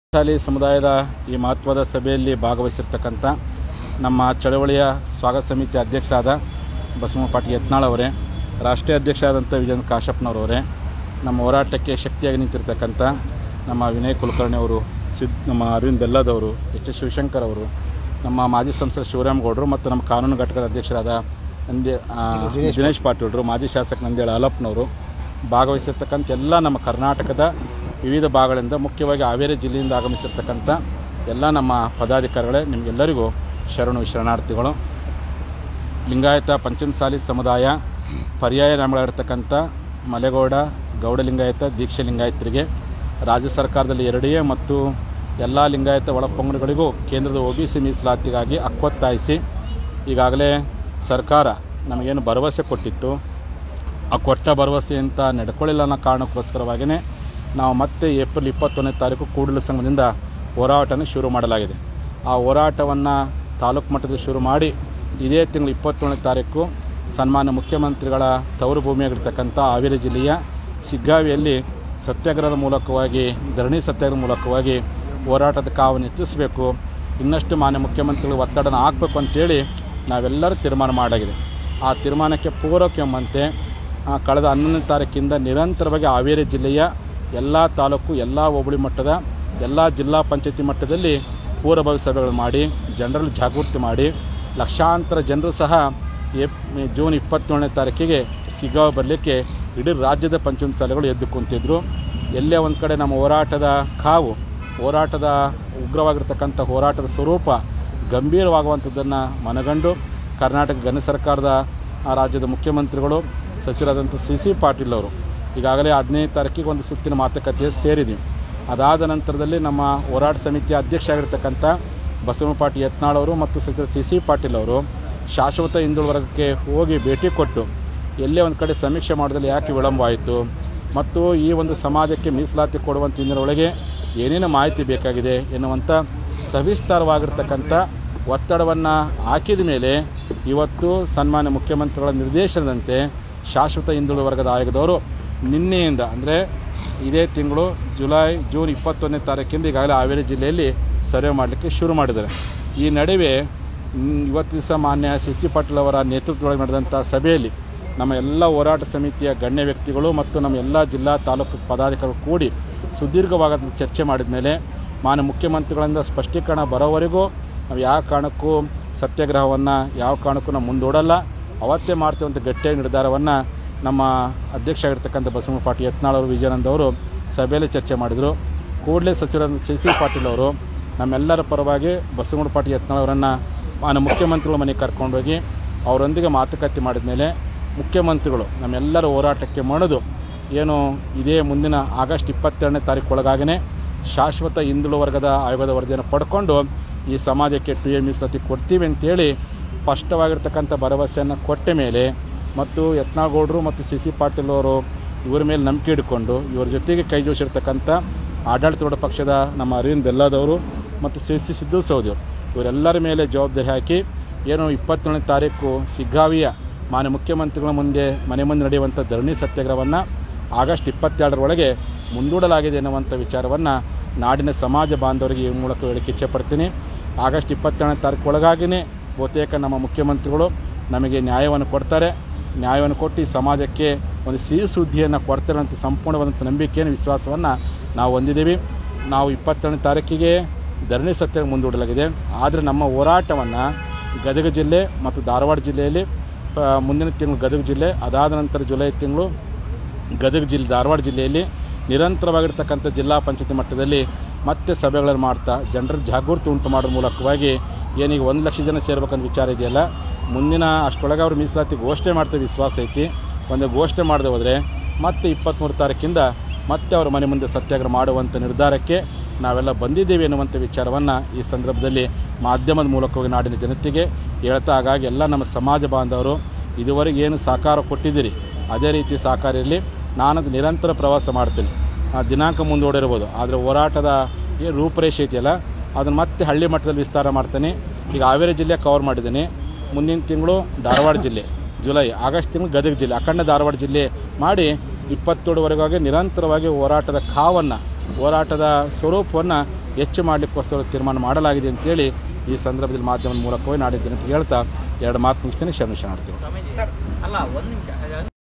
ಶಾಲಿ ಸಮುದಾಯದ ಈ ಮಹತ್ವದ ಸಭೆಯಲ್ಲಿ ಭಾಗವಹಿಸಿರ್ತಕ್ಕಂಥ ನಮ್ಮ ಚಳವಳಿಯ ಸ್ವಾಗತ ಸಮಿತಿ ಅಧ್ಯಕ್ಷರಾದ ಬಸವ ಪಾಟೀಲ್ ಯತ್ನಾಳ್ ಅವರೇ ರಾಷ್ಟ್ರೀಯ ಅಧ್ಯಕ್ಷರಾದಂಥ ವಿಜಯನ್ ಕಾಶಪ್ಪನವರವರೇ ನಮ್ಮ ಹೋರಾಟಕ್ಕೆ ಶಕ್ತಿಯಾಗಿ ನಿಂತಿರ್ತಕ್ಕಂಥ ನಮ್ಮ ವಿನಯ್ ಕುಲಕರ್ಣಿ ಅವರು ಸಿದ್ ನಮ್ಮ ಅರವಿಂದ್ ಬೆಲ್ಲದವರು ಎಚ್ ಎಸ್ ಶಿವಶಂಕರ್ ಅವರು ನಮ್ಮ ಮಾಜಿ ಸಂಸದ ಶಿವರಾಮಗೌಡರು ಮತ್ತು ನಮ್ಮ ಕಾನೂನು ಘಟಕದ ಅಧ್ಯಕ್ಷರಾದ ನಂದಿ ಆ, ದಿನೇಶ್ ಪಾಟೀಲ್ರು ಮಾಜಿ ಶಾಸಕ ನಂದೇಳ ಹಾಲಪ್ಪನವರು ಭಾಗವಹಿಸಿರ್ತಕ್ಕಂಥ ಎಲ್ಲ ನಮ್ಮ ಕರ್ನಾಟಕದ ವಿವಿಧ ಭಾಗಗಳಿಂದ ಮುಖ್ಯವಾಗಿ ಹಾವೇರಿ ಜಿಲ್ಲೆಯಿಂದ ಆಗಮಿಸಿರ್ತಕ್ಕಂಥ ಎಲ್ಲ ನಮ್ಮ ಪದಾಧಿಕಾರಿಗಳೇ ನಿಮಗೆಲ್ಲರಿಗೂ ಶರಣು ಶರಣಾರ್ಥಿಗಳು ಲಿಂಗಾಯತ ಪಂಚಮಸಾಲಿ ಸಮುದಾಯ ಪರ್ಯಾಯ ನಾಮಗಳಾಗಿರ್ತಕ್ಕಂಥ ಮಲೆಗೌಡ ಗೌಡ ಲಿಂಗಾಯತ ದೀಕ್ಷೆ ಲಿಂಗಾಯತರಿಗೆ ರಾಜ್ಯ ಸರ್ಕಾರದಲ್ಲಿ ಎರಡೇ ಮತ್ತು ಎಲ್ಲ ಲಿಂಗಾಯತ ಒಳಪಂಗಡಗಳಿಗೂ ಕೇಂದ್ರದ ಒ ಬಿ ಸಿ ಮೀಸಲಾತಿಗಾಗಿ ಹಕ್ಕೊತ್ತಾಯಿಸಿ ಈಗಾಗಲೇ ಸರ್ಕಾರ ನಮಗೇನು ಭರವಸೆ ಕೊಟ್ಟಿತ್ತು ಆ ಕೊಟ್ಟ ಭರವಸೆಯಂತ ನಡ್ಕೊಳ್ಳಿಲ್ಲ ಅನ್ನೋ ಕಾರಣಕ್ಕೋಸ್ಕರವಾಗಿಯೇ ನಾವು ಮತ್ತೆ ಏಪ್ರಿಲ್ ಇಪ್ಪತ್ತೊಂದನೇ ತಾರೀಕು ಕೂಡಲ ಸಂಘದಿಂದ ಹೋರಾಟನ ಶುರು ಮಾಡಲಾಗಿದೆ ಆ ಹೋರಾಟವನ್ನು ತಾಲೂಕು ಮಟ್ಟದಲ್ಲಿ ಶುರು ಮಾಡಿ ಇದೇ ತಿಂಗಳು ಇಪ್ಪತ್ತೊಂದನೇ ತಾರೀಕು ಸನ್ಮಾನ್ಯ ಮುಖ್ಯಮಂತ್ರಿಗಳ ತವರು ಭೂಮಿಯಾಗಿರ್ತಕ್ಕಂಥ ಹಾವೇರಿ ಜಿಲ್ಲೆಯ ಶಿಗ್ಗಾವಿಯಲ್ಲಿ ಸತ್ಯಾಗ್ರಹದ ಮೂಲಕವಾಗಿ ಧರಣಿ ಸತ್ಯಾಗ್ರಹದ ಮೂಲಕವಾಗಿ ಹೋರಾಟದ ಕಾವನ್ನು ಹೆಚ್ಚಿಸಬೇಕು ಇನ್ನಷ್ಟು ಮಾನ್ಯ ಮುಖ್ಯಮಂತ್ರಿಗಳು ಒತ್ತಡನ ಹಾಕಬೇಕು ಅಂತೇಳಿ ನಾವೆಲ್ಲರೂ ತೀರ್ಮಾನ ಮಾಡಲಾಗಿದೆ ಆ ತೀರ್ಮಾನಕ್ಕೆ ಪೂರಕವೆಂಬಂತೆ ಆ, ಕಳೆದ ಹನ್ನೊಂದನೇ ತಾರೀಕಿಂದ ನಿರಂತರವಾಗಿ ಹಾವೇರಿ ಜಿಲ್ಲೆಯ ಎಲ್ಲ ತಾಲೂಕು ಎಲ್ಲ ಹೋಬಳಿ ಮಟ್ಟದ ಎಲ್ಲ ಜಿಲ್ಲಾ ಪಂಚಾಯತಿ ಮಟ್ಟದಲ್ಲಿ ಪೂರ್ವಭಾವಿ ಸಭೆಗಳು ಮಾಡಿ ಜನರಲ್ಲಿ ಜಾಗೃತಿ ಮಾಡಿ ಲಕ್ಷಾಂತರ ಜನರು ಸಹ ಏಪ್ ಜೂನ್ ಇಪ್ಪತ್ತೇಳನೇ ತಾರೀಕಿಗೆ ಸಿಗಾವ್ ಬರಲಿಕ್ಕೆ ಇಡೀ ರಾಜ್ಯದ ಪಂಚಮ ಶಾಲೆಗಳು ಎದ್ದು ಕುಂತಿದ್ರು ಎಲ್ಲೇ ಒಂದು ಕಡೆ ನಮ್ಮ ಹೋರಾಟದ ಕಾವು ಹೋರಾಟದ ಉಗ್ರವಾಗಿರ್ತಕ್ಕಂಥ ಹೋರಾಟದ ಸ್ವರೂಪ ಗಂಭೀರವಾಗುವಂಥದ್ದನ್ನು ಮನಗಂಡು ಕರ್ನಾಟಕ ಘನ ಸರ್ಕಾರದ ಆ ರಾಜ್ಯದ ಮುಖ್ಯಮಂತ್ರಿಗಳು ಸಚಿವರಾದಂಥ ಸಿ ಸಿ ಪಾಟೀಲ್ ಅವರು ಈಗಾಗಲೇ ಹದಿನೈದು ತಾರೀಕಿಗೆ ಒಂದು ಸುತ್ತಿನ ಮಾತುಕತೆ ಸೇರಿದ್ದೀವಿ ಅದಾದ ನಂತರದಲ್ಲಿ ನಮ್ಮ ಹೋರಾಟ ಸಮಿತಿಯ ಅಧ್ಯಕ್ಷ ಆಗಿರ್ತಕ್ಕಂಥ ಬಸವ ಪಾಟೀಲ್ ಯತ್ನಾಳ್ ಅವರು ಮತ್ತು ಸಚಿವ ಸಿ ಸಿ ಪಾಟೀಲ್ ಅವರು ಶಾಶ್ವತ ಹಿಂದುಳಿದ ವರ್ಗಕ್ಕೆ ಹೋಗಿ ಭೇಟಿ ಕೊಟ್ಟು ಎಲ್ಲೇ ಒಂದು ಕಡೆ ಸಮೀಕ್ಷೆ ಮಾಡೋದ್ರಲ್ಲಿ ಯಾಕೆ ವಿಳಂಬ ಆಯಿತು ಮತ್ತು ಈ ಒಂದು ಸಮಾಜಕ್ಕೆ ಮೀಸಲಾತಿ ಕೊಡುವಂಥ ಹಿಂದಿನೊಳಗೆ ಏನೇನು ಮಾಹಿತಿ ಬೇಕಾಗಿದೆ ಎನ್ನುವಂಥ ಸವಿಸ್ತಾರವಾಗಿರ್ತಕ್ಕಂಥ ಒತ್ತಡವನ್ನು ಹಾಕಿದ ಮೇಲೆ ಇವತ್ತು ಸನ್ಮಾನ್ಯ ಮುಖ್ಯಮಂತ್ರಿಗಳ ನಿರ್ದೇಶನದಂತೆ ಶಾಶ್ವತ ಹಿಂದುಳಿದ ವರ್ಗದ ಆಯೋಗದವರು ನಿನ್ನೆಯಿಂದ ಅಂದರೆ ಇದೇ ತಿಂಗಳು ಜುಲೈ ಜೂನ್ ಇಪ್ಪತ್ತೊಂದನೇ ತಾರೀಕಿಂದ ಈಗಾಗಲೇ ಹಾವೇರಿ ಜಿಲ್ಲೆಯಲ್ಲಿ ಸರ್ವೆ ಮಾಡಲಿಕ್ಕೆ ಶುರು ಮಾಡಿದ್ದಾರೆ ಈ ನಡುವೆ ಮ್, ಇವತ್ತು ದಿವಸ ಮಾನ್ಯ ಸಿ ಸಿ ಪಾಟೀಲ್ ಅವರ ನೇತೃತ್ವದೊಳಗೆ ನಡೆದಂಥ ಸಭೆಯಲ್ಲಿ ನಮ್ಮ ಎಲ್ಲ ಹೋರಾಟ ಸಮಿತಿಯ ಗಣ್ಯ ವ್ಯಕ್ತಿಗಳು ಮತ್ತು ನಮ್ಮ ಎಲ್ಲ ಜಿಲ್ಲಾ ತಾಲೂಕು ಪದಾಧಿಕಾರಿಗಳು ಕೂಡಿ ಸುದೀರ್ಘವಾದ ಚರ್ಚೆ ಮಾಡಿದ ಮೇಲೆ ಮಾನ್ಯ ಮುಖ್ಯಮಂತ್ರಿಗಳಿಂದ ಸ್ಪಷ್ಟೀಕರಣ ಬರೋವರೆಗೂ ನಾವು ಯಾವ ಕಾರಣಕ್ಕೂ ಸತ್ಯಾಗ್ರಹವನ್ನು ಯಾವ ಕಾರಣಕ್ಕೂ ನಾವು ಮುಂದೂಡಲ್ಲ ಅವತ್ತೇ ಮಾಡ್ತೀವಂತ ಗಟ್ಟಿಯಾಗಿ ನಿರ್ಧಾರವನ್ನು ನಮ್ಮ ಅಧ್ಯಕ್ಷ ಆಗಿರ್ತಕ್ಕಂಥ ಬಸವ ಪಾಟೀಲ್ ಯತ್ನಾಳ್ ಅವರು ವಿಜಯಾನಂದ್ ಅವರು ಸಭೆಯಲ್ಲಿ ಚರ್ಚೆ ಮಾಡಿದರು ಕೂಡಲೇ ಸಚಿವರಾದ ಸಿ ಸಿ ಪಾಟೀಲ್ ಅವರು ನಮ್ಮೆಲ್ಲರ ಪರವಾಗಿ ಬಸವಗೌಡ ಪಾಟೀಲ್ ಯತ್ನಾಳ್ ಅವರನ್ನು ಮಾನ್ಯ ಮುಖ್ಯಮಂತ್ರಿಗಳ ಮನೆಗೆ ಕರ್ಕೊಂಡೋಗಿ ಅವರೊಂದಿಗೆ ಮಾತುಕತೆ ಮಾಡಿದ ಮೇಲೆ ಮುಖ್ಯಮಂತ್ರಿಗಳು ನಮ್ಮೆಲ್ಲರ ಹೋರಾಟಕ್ಕೆ ಮಣಿದು ಏನು ಇದೇ ಮುಂದಿನ ಆಗಸ್ಟ್ ಇಪ್ಪತ್ತೆರಡನೇ ತಾರೀಕು ಒಳಗಾಗೇ ಶಾಶ್ವತ ಹಿಂದುಳಿದ ವರ್ಗದ ಆಯೋಗದ ವರದಿಯನ್ನು ಪಡ್ಕೊಂಡು ಈ ಸಮಾಜಕ್ಕೆ ಟು ಎ ಮೀಸಲಾತಿ ಕೊಡ್ತೀವಿ ಅಂತೇಳಿ ಸ್ಪಷ್ಟವಾಗಿರ್ತಕ್ಕಂಥ ಭರವಸೆಯನ್ನು ಕೊಟ್ಟ ಮೇಲೆ ಮತ್ತು ಯತ್ನಾಗೌಡರು ಮತ್ತು ಸಿ ಸಿ ಪಾಟೀಲ್ ಅವರು ಇವರ ಮೇಲೆ ನಂಬಿಕೆ ಇಟ್ಕೊಂಡು ಇವರ ಜೊತೆಗೆ ಕೈ ಜೋಡಿಸಿರ್ತಕ್ಕಂಥ ಆಡಳಿತಾರೂಢ ಪಕ್ಷದ ನಮ್ಮ ಅರವಿಂದ್ ಬೆಲ್ಲದವರು ಮತ್ತು ಸಿ ಸಿ ಸಿದ್ದು ಸೌದಿ ಇವರೆಲ್ಲರ ಮೇಲೆ ಜವಾಬ್ದಾರಿ ಹಾಕಿ ಏನು ಇಪ್ಪತ್ತೇಳನೇ ತಾರೀಕು ಸಿಗ್ಗಾವಿಯ ಮಾನ್ಯ ಮುಖ್ಯಮಂತ್ರಿಗಳ ಮುಂದೆ ಮನೆ ಮುಂದೆ ನಡೆಯುವಂಥ ಧರಣಿ ಸತ್ಯಾಗ್ರಹವನ್ನು ಆಗಸ್ಟ್ ಇಪ್ಪತ್ತೆರಡರೊಳಗೆ ಮುಂದೂಡಲಾಗಿದೆ ಎನ್ನುವಂಥ ವಿಚಾರವನ್ನು ನಾಡಿನ ಸಮಾಜ ಬಾಂಧವರಿಗೆ ಈ ಮೂಲಕ ಹೇಳಿಕೆ ಇಚ್ಛೆಪಡ್ತೀನಿ ಆಗಸ್ಟ್ ಇಪ್ಪತ್ತೆರಡನೇ ತಾರೀಕು ಒಳಗಾಗಿಯೇ ಬಹುತೇಕ ನಮ್ಮ ಮುಖ್ಯಮಂತ್ರಿಗಳು ನಮಗೆ ನ್ಯಾಯವನ್ನು ಕೊಡ್ತಾರೆ ನ್ಯಾಯವನ್ನು ಕೊಟ್ಟು ಈ ಸಮಾಜಕ್ಕೆ ಒಂದು ಸಿಹಿ ಸುದ್ದಿಯನ್ನು ಕೊಡ್ತಾರೆ ಅಂತ ಸಂಪೂರ್ಣವಾದಂಥ ನಂಬಿಕೆಯನ್ನು ವಿಶ್ವಾಸವನ್ನು ನಾವು ಹೊಂದಿದ್ದೀವಿ ನಾವು ಇಪ್ಪತ್ತೆರಡನೇ ತಾರೀಕಿಗೆ ಧರಣಿ ಸತ್ಯ ಮುಂದೂಡಲಾಗಿದೆ ಆದರೆ ನಮ್ಮ ಹೋರಾಟವನ್ನು ಗದಗ ಜಿಲ್ಲೆ ಮತ್ತು ಧಾರವಾಡ ಜಿಲ್ಲೆಯಲ್ಲಿ ಪ ಮುಂದಿನ ತಿಂಗಳು ಗದಗ ಜಿಲ್ಲೆ ಅದಾದ ನಂತರ ಜುಲೈ ತಿಂಗಳು ಗದಗ ಜಿಲ್ಲೆ ಧಾರವಾಡ ಜಿಲ್ಲೆಯಲ್ಲಿ ನಿರಂತರವಾಗಿರ್ತಕ್ಕಂಥ ಜಿಲ್ಲಾ ಪಂಚಾಯತಿ ಮಟ್ಟದಲ್ಲಿ ಮತ್ತೆ ಸಭೆಗಳನ್ನು ಮಾಡ್ತಾ ಜನರ ಜಾಗೃತಿ ಉಂಟು ಮಾಡೋದ್ರ ಮೂಲಕವಾಗಿ ಏನೀಗ ಒಂದು ಲಕ್ಷ ಜನ ಸೇರ್ಬೇಕಂತ ವಿಚಾರ ಇದೆಯಲ್ಲ ಮುಂದಿನ ಅಷ್ಟರೊಳಗೆ ಅವ್ರು ಮೀಸಲಾತಿ ಘೋಷಣೆ ಮಾಡ್ತೀವಿ ವಿಶ್ವಾಸ ಐತಿ ಒಂದು ಘೋಷಣೆ ಮಾಡದೆ ಹೋದರೆ ಮತ್ತೆ ಇಪ್ಪತ್ತ್ಮೂರು ತಾರೀಕಿಂದ ಮತ್ತೆ ಅವ್ರ ಮನೆ ಮುಂದೆ ಸತ್ಯಾಗ್ರಹ ಮಾಡುವಂಥ ನಿರ್ಧಾರಕ್ಕೆ ನಾವೆಲ್ಲ ಬಂದಿದ್ದೇವೆ ಎನ್ನುವಂಥ ವಿಚಾರವನ್ನು ಈ ಸಂದರ್ಭದಲ್ಲಿ ಮಾಧ್ಯಮದ ಮೂಲಕವಾಗಿ ನಾಡಿನ ಜನತೆಗೆ ಹೇಳ್ತಾ ಹಾಗಾಗಿ ಎಲ್ಲ ನಮ್ಮ ಸಮಾಜ ಬಾಂಧವರು ಇದುವರೆಗೆ ಏನು ಸಹಕಾರ ಕೊಟ್ಟಿದ್ದೀರಿ ಅದೇ ರೀತಿ ಸಹಕಾರ ಇರಲಿ ನಾನದು ನಿರಂತರ ಪ್ರವಾಸ ಮಾಡ್ತೀನಿ ಆ ದಿನಾಂಕ ಮುಂದೂಡಿರ್ಬೋದು ಆದರೆ ಹೋರಾಟದ ಏನು ರೂಪರೇಷೆ ಇದೆಯಲ್ಲ ಅದನ್ನು ಮತ್ತೆ ಹಳ್ಳಿ ಮಟ್ಟದಲ್ಲಿ ವಿಸ್ತಾರ ಮಾಡ್ತೀನಿ ಈಗ ಹಾವೇರಿ ಜಿಲ್ಲೆ ಕವರ್ ಮಾಡಿದ್ದೀನಿ ಮುಂದಿನ ತಿಂಗಳು ಧಾರವಾಡ ಜಿಲ್ಲೆ ಜುಲೈ ಆಗಸ್ಟ್ ತಿಂಗಳು ಗದಗ ಜಿಲ್ಲೆ ಅಖಂಡ ಧಾರವಾಡ ಜಿಲ್ಲೆ ಮಾಡಿ ಇಪ್ಪತ್ತೇಳವರೆಗಾಗಿ ನಿರಂತರವಾಗಿ ಹೋರಾಟದ ಕಾವನ್ನು ಹೋರಾಟದ ಸ್ವರೂಪವನ್ನು ಹೆಚ್ಚು ಮಾಡಲಿಕ್ಕೋಸ್ಕರ ತೀರ್ಮಾನ ಮಾಡಲಾಗಿದೆ ಅಂತೇಳಿ ಈ ಸಂದರ್ಭದಲ್ಲಿ ಮಾಧ್ಯಮದ ಮೂಲಕವೇ ನಾಡಿನ ಜನತೆಗೆ ಹೇಳ್ತಾ ಎರಡು ಮಾತು ಮುಗಿಸ್ತೇನೆ ಶರಣ ಶರಣಾರ್ಥಿಗಳು ಸರ್ ಅಲ್ಲ ಒಂದು ನಿಮಿಷ